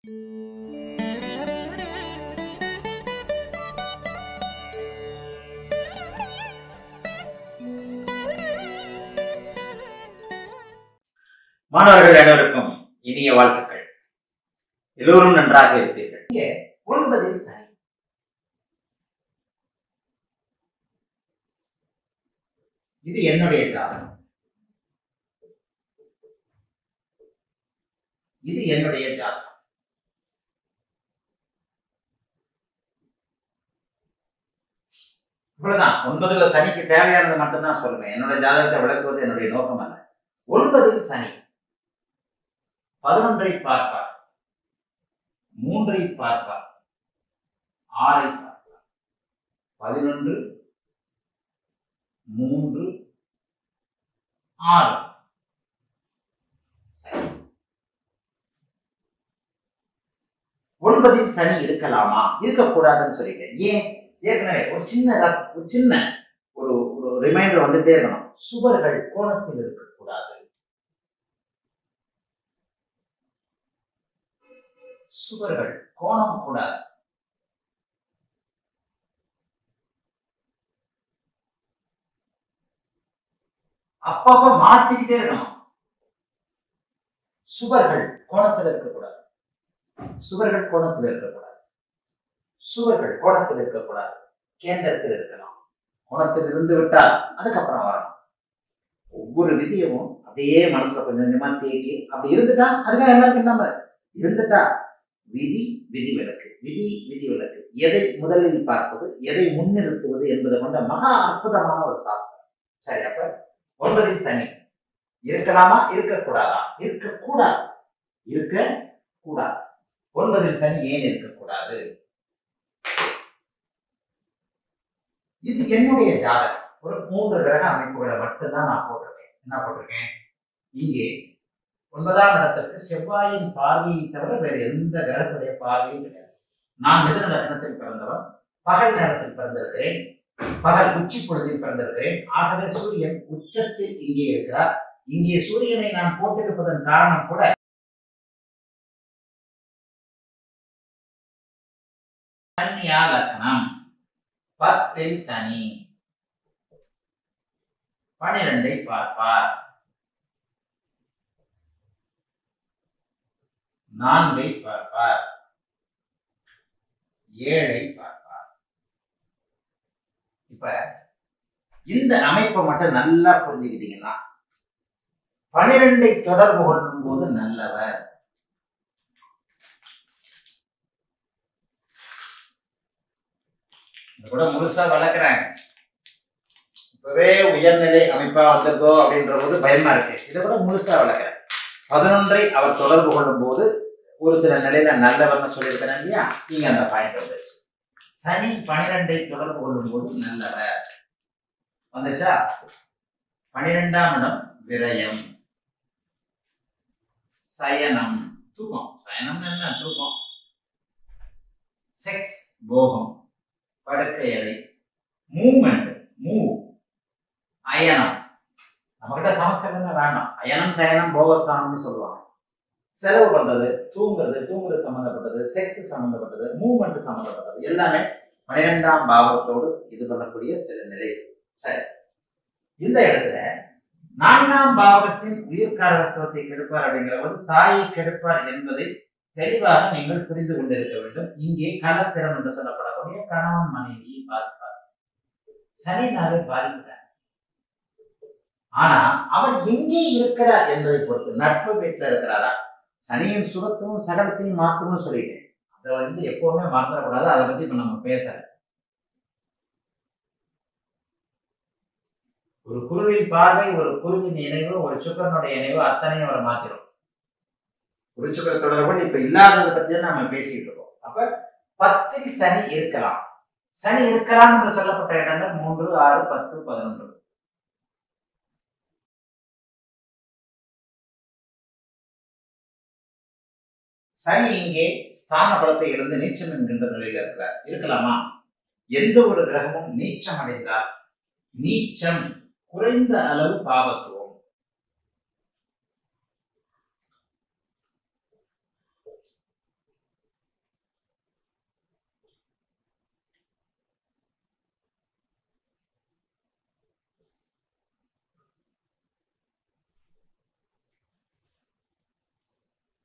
மாணவர்கள் அனைவருக்கும் இனிய வாழ்த்துக்கள் எல்லோரும் நன்றாக இருப்பீர்கள் இங்கே ஒன்பதில் சனி இது என்னுடைய ஜாதகம் இது என்னுடைய ஜாதகம் இவ்வளவுதான் ஒன்பதுல சனிக்கு தேவையானது மட்டும்தான் சொல்லுவேன் என்னோட ஜாதகத்தை விளக்குவது என்னுடைய நோக்கம் அல்ல ஒன்பதில் சனி பதினொன்றை பார்ப்பார் மூன்றை பார்ப்பார் ஆறை பார்ப்பார் பதினொன்று மூன்று ஆறு சரி. ஒன்பதில் சனி இருக்கலாமா இருக்கக்கூடாதுன்னு சொல்லிட்டேன் ஏன் ஏற்கனவே ஒரு சின்ன ரப்- ஒரு சின்ன ஒரு ஒரு ரிமைண்டர் வந்துட்டே இருக்கணும் சுவர்கள் கோணத்தில் இருக்கக்கூடாது சுவர்கள் கோணம் கூடாது அப்பப்ப மாத்திக்கிட்டே இருக்கணும் சுவர்கள் கோணத்தில் இருக்கக்கூடாது சுவர்கள் கோணத்தில் இருக்கக்கூடாது சுவர்கள் கோணத்தில் இருக்கக்கூடாது கேந்திரத்தில் இருக்கலாம் கோணத்தில் இருந்து விட்டால் அதுக்கப்புறம் வரணும் ஒவ்வொரு விதியவும் அப்படியே மனசுல கொஞ்சம் கொஞ்சமா தேக்கி அப்படி இருந்துட்டா அதுக்காக எல்லாருக்கும் நம்ம இருந்துட்டா விதி விதி விலக்கு விதி விதி விலக்கு எதை முதலில் பார்ப்பது எதை முன்னிறுத்துவது என்பதை கொண்ட மகா அற்புதமான ஒரு சாஸ்திரம் சரி அப்ப ஒன்பதில் சனி இருக்கலாமா இருக்கக்கூடாதா இருக்கக்கூடாது இருக்க கூடாது ஒன்பதில் சனி ஏன் இருக்கக்கூடாது இது என்னுடைய ஜாதகம் ஒரு மூன்று கிரக அமைப்புகளை மட்டும்தான் நான் போட்டிருக்கேன் என்ன போட்டிருக்கேன் இங்கே ஒன்பதாம் இடத்திற்கு செவ்வாயின் பார்வையை தவிர வேறு எந்த கிரகத்துடைய பார்வையும் கிடையாது நான் மிதன லக்னத்தில் பிறந்தவன் பகல் நேரத்தில் பிறந்திருக்கிறேன் பகல் உச்சி பொழுதில் பிறந்திருக்கிறேன் ஆகவே சூரியன் உச்சத்தில் இங்கே இருக்கிறார் இங்கே சூரியனை நான் போட்டிருப்பதன் காரணம் கூட கன்னியா லக்னம் பத்தில் சனி பனிரெண்டை பார்ப்பார் நான்கை பார்ப்பார் ஏழை பார்ப்பார் இப்ப இந்த அமைப்பை மட்டும் நல்லா புரிஞ்சுக்கிட்டீங்கன்னா பனிரெண்டை தொடர்பு கொள்ளும் போது நல்லவர் இது கூட முழுசா வளர்க்குறாங்க இப்பவே உயர்நிலை அமைப்பா வந்திருக்கோ அப்படின்ற போது பயமா இருக்கு இதை கூட முழுசா வளர்க்குறேன் பதினொன்றை அவர் தொடர்பு கொள்ளும் போது ஒரு சில நிலையில நல்லவர்னு சொல்லியிருக்கிறேன் இல்லையா நீங்க அந்த பாயிண்ட் வந்துச்சு சனி பனிரெண்டை தொடர்பு கொள்ளும் போது நல்லவர் வந்துச்சா பனிரெண்டாம் இடம் விரயம் சயனம் தூக்கம் சயனம் என்ன தூக்கம் செக்ஸ் போகம் படுக்கை அறை மூமெண்ட் மூவ் அயனம் நம்மகிட்ட சமஸ்கிருதமே வேண்டாம் அயனம் சயனம் போகஸ்தானம்னு சொல்லுவாங்க செலவு பண்றது தூங்குறது தூங்குறது சம்பந்தப்பட்டது செக்ஸ் சம்பந்தப்பட்டது மூவ்மெண்ட் சம்பந்தப்பட்டது எல்லாமே பன்னிரெண்டாம் பாவத்தோடு இது பண்ணக்கூடிய சில நிலை சரி இந்த இடத்துல நான்காம் பாவத்தின் உயிர்காரகத்துவத்தை கெடுப்பார் அப்படிங்கிற போது தாயை கெடுப்பார் என்பதை தெளிவாக நீங்கள் புரிந்து கொண்டிருக்க வேண்டும் இங்கே கலத்திரம் என்று சொல்லப்படக்கூடிய கணவன் மனைவியை பார்ப்பார் சனி நாளை பாதிக்கிறார் ஆனா அவர் எங்கே இருக்கிறார் என்பதை பொறுத்து நட்பு வீட்டில் இருக்கிறாரா சனியின் சுகத்தையும் சகலத்தையும் மாற்றணும்னு சொல்லிட்டேன் அதை வந்து எப்பவுமே மறந்துடக்கூடாது அதை பத்தி இப்ப நம்ம பேசல ஒரு குருவின் பார்வை ஒரு குருவின் இணைவு ஒரு சுக்கரனுடைய இணைவு அத்தனையும் அவரை மாத்திரும் ஒரு சுக்கர தொடர்பு இப்ப இல்லாததை பத்தி தான் நம்ம பேசிட்டு இருக்கோம் அப்ப பத்தில் சனி இருக்கலாம் சனி இருக்கலாம் என்று சொல்லப்பட்ட இடங்கள் மூன்று ஆறு பத்து பதினொன்று சனி இங்கே ஸ்தான பலத்தை இழந்து நீச்சம் என்கின்ற நிலையில இருக்கிறார் இருக்கலாமா எந்த ஒரு கிரகமும் நீச்சம் அடைந்தால் நீச்சம் குறைந்த அளவு பாவத்துவம்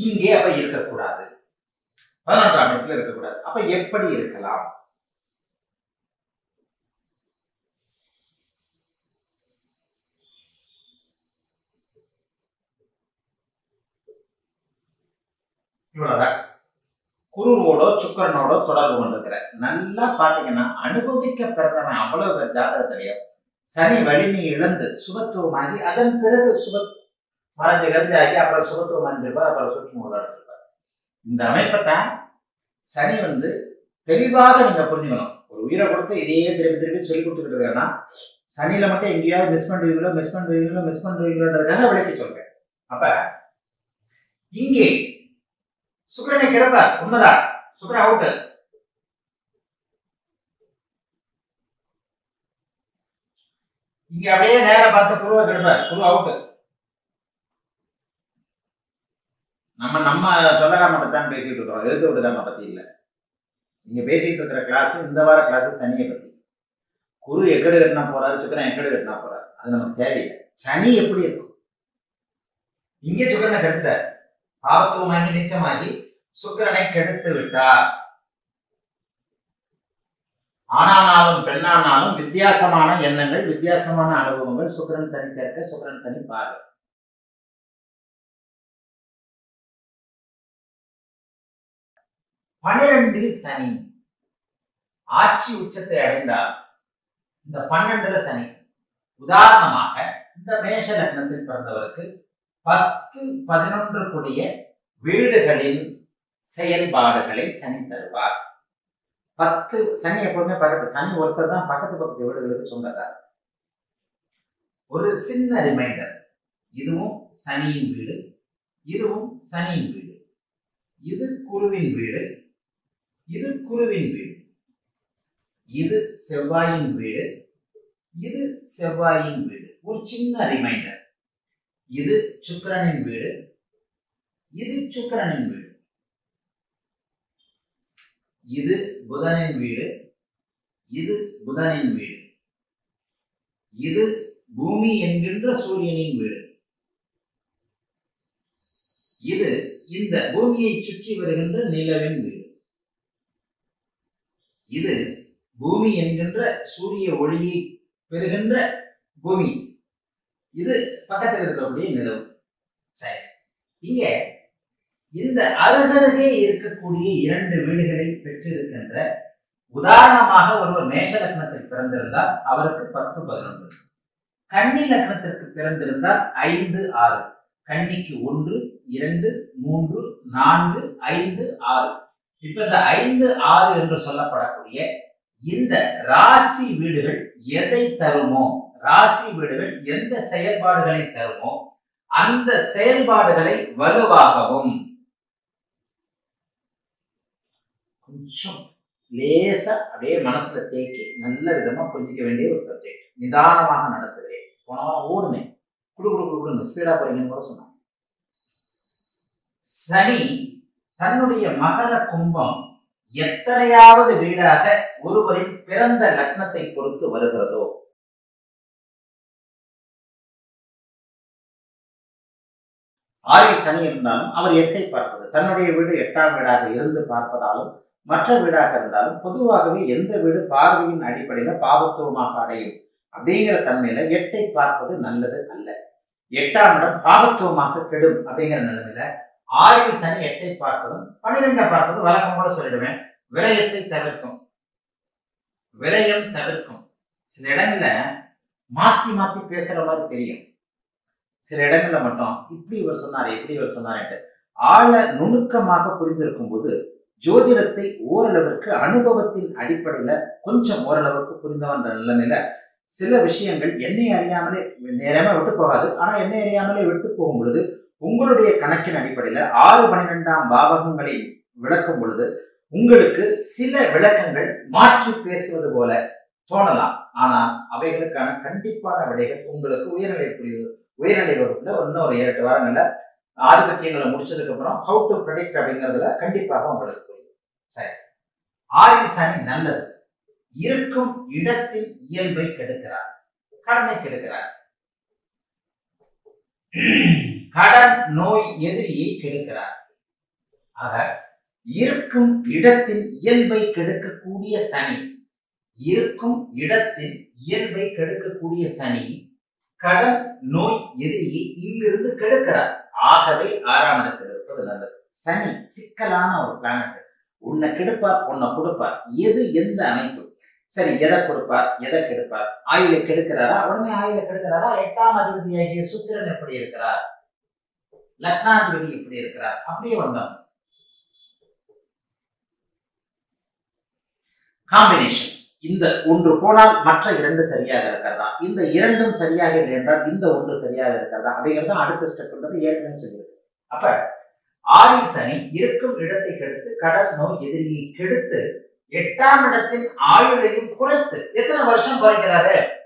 இங்கே அப்ப இருக்கக்கூடாது பதினொன்றாம் இடத்துல இருக்கக்கூடாது அப்ப எப்படி இருக்கலாம் இவ்வளவுதான் குருவோட சுக்கரனோட தொடர்பு கொண்டிருக்கிற நல்லா பாத்தீங்கன்னா அனுபவிக்க பிறந்தவன் அவ்வளவு பேர் ஜாதகத்திலையும் சனி வலிமை இழந்து சுபத்துவமாகி அதன் பிறகு சுப மறைஞ்சு கரிஞ்சாகி அப்புறம் சுபத்துவம் அடைஞ்சிருப்பார் அப்புறம் சுற்றுமூலம் எடுத்திருப்பார் இந்த அமைப்பை தான் சனி வந்து தெளிவாக நீங்க புரிஞ்சுக்கணும் ஒரு உயிரை கொடுத்து இதையே திருப்பி திருப்பி சொல்லி கொடுத்துக்கிட்டு இருக்காருன்னா சனியில மட்டும் எங்கேயாவது மிஸ் பண்ணுவீங்களோ மிஸ் பண்ணுவீங்களோ மிஸ் பண்ணுவீங்களோன்றதுக்காக விளக்கி சொல்றேன் அப்ப இங்கே சுக்கரனை கிடப்பார் உண்மைதான் சுக்கரன் அவுட்டு இங்க அப்படியே நேரா பார்த்த குருவை கிடப்பார் குரு அவுட்டு நம்ம நம்ம சொந்தக்காரனை பத்தி தான் பேசிட்டு இருக்கோம் எதிர்த்து விட்டுக்காரனை பத்தி இல்ல இங்க பேசிட்டு இருக்கிற கிளாஸ் இந்த வார கிளாஸ் சனியை பத்தி குரு எக்கடு கட்டினா போறாரு சுக்கரன் எக்கடு கட்டினா போறாரு அது நமக்கு தேவையில்லை சனி எப்படி இருக்கும் இங்கே சுக்கரனை கெடுத்துட்டார் பாவத்துவமாகி நிச்சயமாகி சுக்கிரனை கெடுத்து விட்டார் ஆணானாலும் பெண்ணானாலும் வித்தியாசமான எண்ணங்கள் வித்தியாசமான அனுபவங்கள் சுக்கிரன் சனி சேர்க்க சுக்கிரன் சனி பார்வை பனிரெண்டில் சனி ஆட்சி உச்சத்தை அடைந்தார் இந்த பன்னெண்டுல சனி உதாரணமாக இந்த மேஷ லக்னத்தில் பிறந்தவருக்கு பத்து பதினொன்று கூடிய வீடுகளின் செயல்பாடுகளை சனி தருவார் பத்து சனி எப்பவுமே பக்கத்து சனி ஒருத்தர் தான் பக்கத்து பக்கத்து வீடுகளுக்கு சொந்தக்காரர் ஒரு சின்ன ரிமைண்டர் இதுவும் சனியின் வீடு இதுவும் சனியின் வீடு இது குருவின் வீடு இது குருவின் வீடு இது செவ்வாயின் வீடு இது செவ்வாயின் வீடு ஒரு சின்ன ரிமைண்டர் இது சுக்கிரனின் வீடு இது சுக்கிரனின் வீடு இது புதனின் வீடு இது புதனின் வீடு இது பூமி என்கின்ற சூரியனின் வீடு இது இந்த பூமியை சுற்றி வருகின்ற நிலவின் வீடு இது பூமி என்கின்ற சூரிய ஒளியை பெறுகின்ற பூமி இது பக்கத்தில் இருக்கக்கூடிய நிலவு சரி இங்க இந்த அருகருகே இருக்கக்கூடிய இரண்டு வீடுகளை பெற்றிருக்கின்ற உதாரணமாக ஒருவர் மேஷ லக்னத்தில் பிறந்திருந்தால் அவருக்கு பத்து பதினொன்று கன்னி லக்னத்திற்கு பிறந்திருந்தால் ஐந்து ஆறு கன்னிக்கு ஒன்று இரண்டு மூன்று நான்கு ஐந்து ஆறு இப்ப இந்த ஐந்து ஆறு என்று சொல்லப்படக்கூடிய இந்த ராசி வீடுகள் எதை தருமோ ராசி வீடுகள் எந்த செயல்பாடுகளை தருமோ அந்த செயல்பாடுகளை வலுவாகவும் கொஞ்சம் லேசா அப்படியே மனசுல தேக்கி நல்ல விதமா புரிஞ்சிக்க வேண்டிய ஒரு சப்ஜெக்ட் நிதானமாக நடத்துகிறேன் போன வாரம் ஓடுனேன் குடு குடு குடு குடுன்னு ஸ்பீடா போறீங்கன்னு கூட சொன்னாங்க சனி தன்னுடைய மகர கும்பம் எத்தனையாவது வீடாக ஒருவரின் பிறந்த லக்னத்தை பொறுத்து வருகிறதோ ஆறில் சனி இருந்தாலும் அவர் எட்டை பார்ப்பது தன்னுடைய வீடு எட்டாம் வீடாக இருந்து பார்ப்பதாலும் மற்ற வீடாக இருந்தாலும் பொதுவாகவே எந்த வீடு பார்வையின் அடிப்படையில பாவத்துவமாக அடையும் அப்படிங்கிற தன்மையில எட்டை பார்ப்பது நல்லது அல்ல எட்டாம் இடம் பாவத்துவமாக கெடும் அப்படிங்கிற நிலைமையில ஆறில் சனி எட்டை பார்ப்பதும் பன்னிரெண்டை பார்ப்பதும் வழக்கம் கூட சொல்லிடுவேன் விரயத்தை தவிர்க்கும் விரயம் தவிர்க்கும் சில இடங்கள்ல மாத்தி மாத்தி பேசுற மாதிரி தெரியும் சில இடங்கள்ல மட்டும் இப்படி இவர் சொன்னாரு இப்படி இவர் சொன்னாரு ஆழ நுணுக்கமாக புரிந்திருக்கும் போது ஜோதிடத்தை ஓரளவிற்கு அனுபவத்தின் அடிப்படையில கொஞ்சம் ஓரளவுக்கு புரிந்தவன்ற நிலைமையில சில விஷயங்கள் என்னை அறியாமலே நேரமா விட்டு போகாது ஆனா என்னை அறியாமலே விட்டு போகும் பொழுது உங்களுடைய கணக்கின் அடிப்படையில ஆறு பன்னிரெண்டாம் பாவகங்களை விளக்கும் பொழுது உங்களுக்கு சில விளக்கங்கள் மாற்றி பேசுவது போல தோணலாம் ஆனால் அவைகளுக்கான கண்டிப்பான விடைகள் உங்களுக்கு உயர்நிலை புரிவு உயர்நிலை வகுப்புல இன்னும் ஒரு ஏழு வாரங்கள்ல ஆதிபத்தியங்களை முடிச்சதுக்கு அப்புறம் ஹவு டு ப்ரெடிக்ட் அப்படிங்கிறதுல கண்டிப்பாக உங்களுக்கு புரியும் சரி ஆறில் சனி நல்லது இருக்கும் இடத்தின் இயல்பை கெடுக்கிறார் கடனை கெடுக்கிறார் கடன் நோய் எதிரியை கெடுக்கிறார் ஆக இருக்கும் இடத்தின் இயல்பை கெடுக்கக்கூடிய சனி இருக்கும் இடத்தின் இயல்பை கெடுக்கக்கூடிய சனி கடன் நோய் எதிரியை இங்கிருந்து கெடுக்கிறார் ஆகவே ஆறாம் இடத்தில் இருப்பது நல்லது சனி சிக்கலான ஒரு பிளானட் உன்னை கெடுப்பார் உன்னை கொடுப்பார் எது எந்த அமைப்பு சரி எதை கொடுப்பார் எதை கெடுப்பார் ஆயுளை கெடுக்கிறாரா உடனே ஆயுளை கெடுக்கிறாரா எட்டாம் அதிபதியாகிய சுக்கிரன் எப்படி இருக்கிறார் லக்னாதிபதி எப்படி இருக்கிறார் அப்படியே வந்தோம் காம்பினேஷன்ஸ் இந்த ஒன்று போனால் மற்ற இரண்டு சரியாக இருக்கிறதா இந்த இரண்டும் சரியாக இல்லை என்றால் இந்த ஒன்று சரியாக இருக்கிறதா அப்படிங்கிறது தான் அடுத்த ஸ்டெப்ன்றது ஏற்கனவே சொல்லியிருக்கு அப்ப ஆறில் சனி இருக்கும் இடத்தை கெடுத்து கடன் நோய் எதிரியை கெடுத்து எட்டாம் இடத்தின் ஆயுளையும் குறைத்து எத்தனை வருஷம் குறைக்கிறாரு